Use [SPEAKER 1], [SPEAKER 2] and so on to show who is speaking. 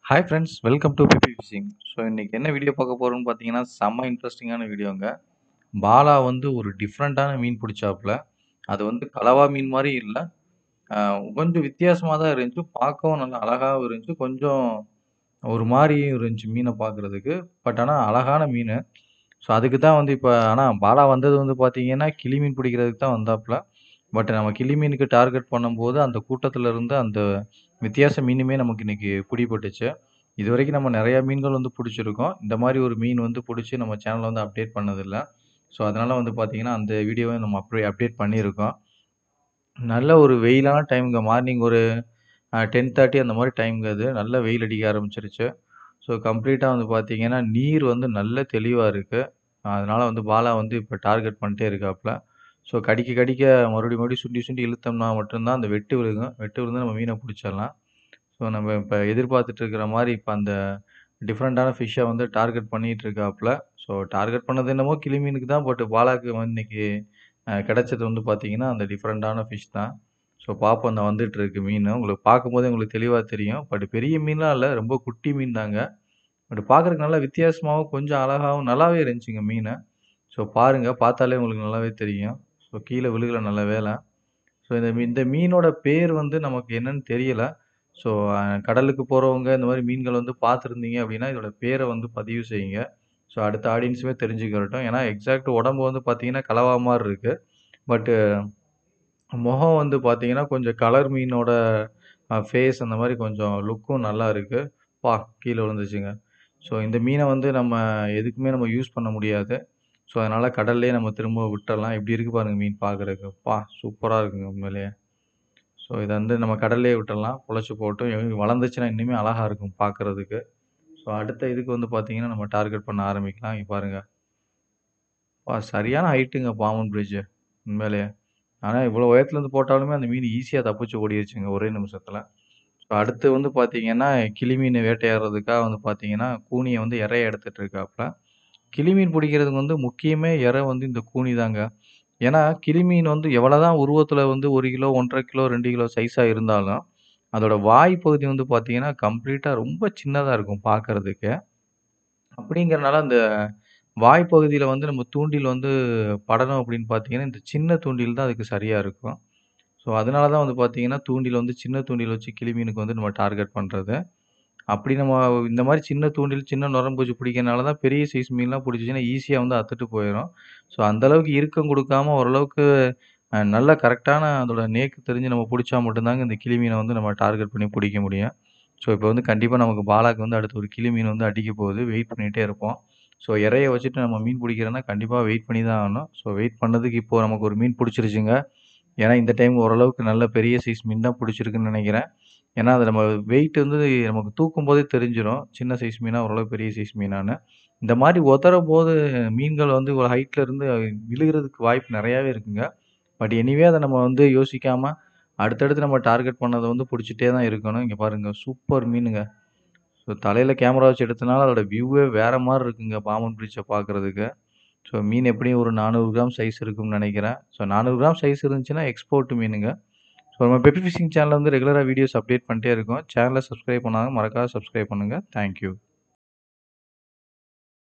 [SPEAKER 1] hi friends welcome to Peppy fishing so இன்றைக்கி என்ன video பார்க்க போகிறோம்னு பார்த்தீங்கன்னா செம்ம இன்ட்ரெஸ்டிங்கான வீடியோங்க பாலா வந்து ஒரு டிஃப்ரெண்ட்டான மீன் பிடிச்சாப்புல அது வந்து கலவா மீன் மாதிரி இல்லை கொஞ்சம் வித்தியாசமாக தான் இருந்துச்சு பார்க்கவும் நல்லா அழகாகவும் இருந்துச்சு கொஞ்சம் ஒரு மாதிரியும் இருந்துச்சு மீனை பார்க்குறதுக்கு பட் ஆனால் அழகான மீன் ஸோ அதுக்கு தான் வந்து இப்போ ஆனால் பாலா வந்தது வந்து பார்த்தீங்கன்னா கிளி மீன் பிடிக்கிறதுக்கு தான் வந்தாப்புல பட் நம்ம கிளி மீனுக்கு டார்கெட் பண்ணும்போது அந்த கூட்டத்தில் இருந்து அந்த வித்தியாச மீனுமே நமக்கு இன்னைக்கு பிடிபட்டுச்சு இது வரைக்கும் நம்ம நிறையா மீன்கள் வந்து பிடிச்சிருக்கோம் இந்த மாதிரி ஒரு மீன் வந்து பிடிச்சி நம்ம சேனலில் வந்து அப்டேட் பண்ணதில்ல ஸோ அதனால் வந்து பார்த்தீங்கன்னா அந்த வீடியோவை நம்ம அப்படியே அப்டேட் பண்ணியிருக்கோம் நல்ல ஒரு வெயிலான டைமுங்க மார்னிங் ஒரு டென் தேர்ட்டி அந்த மாதிரி டைமுங்க அது நல்ல வெயில் அடிக்க ஆரம்பிச்சிருச்சு ஸோ கம்ப்ளீட்டாக வந்து பார்த்தீங்கன்னா நீர் வந்து நல்ல தெளிவாக இருக்குது அதனால் வந்து பாலா வந்து இப்போ டார்கெட் பண்ணிட்டே இருக்காப்புல ஸோ கடிக்க கடிக்க மறுபடியும் மறுபடியும் சுண்டி சுண்டி இழுத்தோம்னா மட்டும்தான் அந்த வெட்டு விழுகும் வெட்டு விழுந்து நம்ம மீனை பிடிச்சிடலாம் ஸோ நம்ம இப்போ எதிர்பார்த்துட்டு இருக்கிற மாதிரி இப்போ அந்த டிஃப்ரெண்ட்டான ஃபிஷ்ஷை வந்து டார்கெட் பண்ணிகிட்டு இருக்காப்புல ஸோ டார்கெட் பண்ணது என்னமோ கிளி மீனுக்கு தான் பட் பாலாக்கு வந்து இன்னைக்கு அஹ், கிடைச்சது வந்து பார்த்தீங்கன்னா அந்த டிஃப்ரெண்ட்டான ஃபிஷ் தான் ஸோ பார்ப்போம் அந்த வந்துட்டு இருக்கு மீன் உங்களுக்கு பார்க்கும்போதே உங்களுக்கு தெளிவாக தெரியும் பட் பெரிய மீன்லாம் இல்லை ரொம்ப குட்டி மீன் தாங்க பட் பார்க்குறதுக்கு நல்லா வித்தியாசமாகவும் கொஞ்சம் அழகாகவும் நல்லாவே இருந்துச்சுங்க மீன் ஸோ பாருங்கள் பார்த்தாலே உங்களுக்கு நல்லாவே தெரியும் ஸோ கீழே விழுகல நல்ல வேலை ஸோ இந்த மீ- இந்த மீனோட பேர் வந்து நமக்கு என்னன்னு தெரியல ஸோ கடலுக்கு போகிறவங்க இந்த மாதிரி மீன்கள் வந்து பார்த்துருந்தீங்க அப்படின்னா இதோட பேரை வந்து பதிவு செய்யுங்க ஸோ அடுத்த ஆடியன்ஸுமே தெரிஞ்சுக்கிறட்டும் ஏன்னா எக்ஸாக்ட் உடம்பு வந்து பார்த்தீங்கன்னா கலவா மாதிரி இருக்குது பட்டு முகம் வந்து பார்த்தீங்கன்னா கொஞ்சம் கலர் மீனோட ஃபேஸ் அந்த மாதிரி கொஞ்சம் லுக்கும் நல்லா இருக்குது பா கீழே விழுந்துச்சுங்க ஸோ இந்த மீனை வந்து நம்ம எதுக்குமே நம்ம யூஸ் பண்ண முடியாது ஸோ அதனால் கடல்லே நம்ம திரும்ப விட்டுறலாம் எப்படி இருக்கு பாருங்க மீன் பார்க்குறதுக்கு பா சூப்பராக இருக்குங்க உண்மையிலேயே ஸோ இதை வந்து நம்ம கடல்லே விட்டுறலாம் பொழைச்சி போட்டும் எங்க வளர்ந்துச்சுன்னா இன்னுமே அழகாக இருக்கும் பார்க்குறதுக்கு ஸோ அடுத்த இதுக்கு வந்து பார்த்தீங்கன்னா நம்ம டார்கெட் பண்ண ஆரம்பிக்கலாம் இங்கே பாருங்க பா சரியான ஹைட்டுங்க பாமன் பிரிட்ஜு உண்மையிலேயே ஆனால் இவ்வளோ உயரத்துலேருந்து போட்டாலுமே அந்த மீன் ஈஸியாக தப்பிச்சு ஓடிடுச்சுங்க ஒரே நிமிஷத்தில் ஸோ அடுத்து வந்து பார்த்தீங்கன்னா கிளி மீன் வேட்டையாடுறதுக்காக வந்து பார்த்தீங்கன்னா கூனியை வந்து இறைய எடுத்துட்டு இருக்காப்புல கிளி மீன் பிடிக்கிறதுக்கு வந்து முக்கியமே இறை வந்து இந்த கூனி தாங்க ஏன்னா கிளி மீன் வந்து எவ்வளோதான் உருவத்தில் வந்து ஒரு கிலோ ஒன்றரை கிலோ ரெண்டு கிலோ சைஸாக இருந்தாலும் அதோட வாய் பகுதி வந்து பார்த்தீங்கன்னா கம்ப்ளீட்டாக ரொம்ப சின்னதாக இருக்கும் பார்க்கறதுக்கு அப்படிங்கிறனால அந்த வாய் பகுதியில் வந்து நம்ம தூண்டில் வந்து படணும் அப்படின்னு பார்த்தீங்கன்னா இந்த சின்ன தூண்டில் தான் அதுக்கு சரியாக இருக்கும் ஸோ அதனால தான் வந்து பார்த்தீங்கன்னா தூண்டில் வந்து சின்ன தூண்டில் வச்சு கிளி மீனுக்கு வந்து நம்ம டார்கெட் பண்ணுறது அப்படி நம்ம இந்த மாதிரி சின்ன தூண்டில் சின்ன நுரம்பூச்சி பிடிக்கிறனால தான் பெரிய சைஸ் மீன்லாம் பிடிச்சிச்சின்னா ஈஸியாக வந்து அத்துட்டு போயிடும் ஸோ அந்த அளவுக்கு இறுக்கம் கொடுக்காம ஓரளவுக்கு அஹ், நல்ல கரெக்டான அதோட நேக்கு தெரிஞ்சு நம்ம பிடிச்சா மட்டும்தாங்க இந்த கிளி மீனை வந்து நம்ம டார்கெட் பண்ணி பிடிக்க முடியும் ஸோ இப்போ வந்து கண்டிப்பாக நமக்கு பாலாக்கு வந்து அடுத்து ஒரு கிளி மீன் வந்து அடிக்க போகுது வெயிட் பண்ணிகிட்டே இருப்போம் ஸோ இறைய வச்சுட்டு நம்ம மீன் பிடிக்கிறோன்னா கண்டிப்பாக வெயிட் பண்ணி தான் ஆகணும் ஸோ வெயிட் பண்ணதுக்கு இப்போது நமக்கு ஒரு மீன் பிடிச்சிருச்சுங்க ஏன்னா இந்த டைம் ஓரளவுக்கு நல்ல பெரிய சைஸ் மீன் தான் பிடிச்சிருக்குன்னு நினைக்கிறேன் ஏன்னா அது நம்ம வெயிட் வந்து நமக்கு தூக்கும் போதே தெரிஞ்சிடும் சின்ன சைஸ் மீனா ஓரளவு பெரிய சைஸ் மீனான்னு இந்த மாதிரி உதற போது மீன்கள் வந்து ஒரு ஹைட்ல இருந்து விழுகிறதுக்கு வாய்ப்பு நிறையாவே இருக்குங்க பட் எனிவே அதை நம்ம வந்து யோசிக்காம அடுத்தடுத்து நம்ம டார்கெட் பண்ணதை வந்து பிடிச்சிட்டே தான் இருக்கணும் இங்கே பாருங்க சூப்பர் மீனுங்க ஸோ தலையில் கேமரா வச்சு எடுத்தனால அதோட வியூவே வேற மாதிரி இருக்குங்க பாமன் பிரிட்ஜை பார்க்குறதுக்கு ஸோ மீன் எப்படியும் ஒரு நானூறு கிராம் சைஸ் இருக்கும்னு நினைக்கிறேன் ஸோ நானூறு கிராம் சைஸ் இருந்துச்சுன்னா எக்ஸ்போர்ட் மீனுங்க ஸோ நம்ம பெப்பி ஃபிஷிங் சேனலில் வந்து ரெகுலராக வீடியோஸ் அப்டேட் பண்ணிட்டே இருக்கோம் சேனலை சப்ஸ்கிரைப் பண்ணாங்க மறக்காத சப்ஸ்கிரைப் பண்ணுங்கள் தேங்க்யூ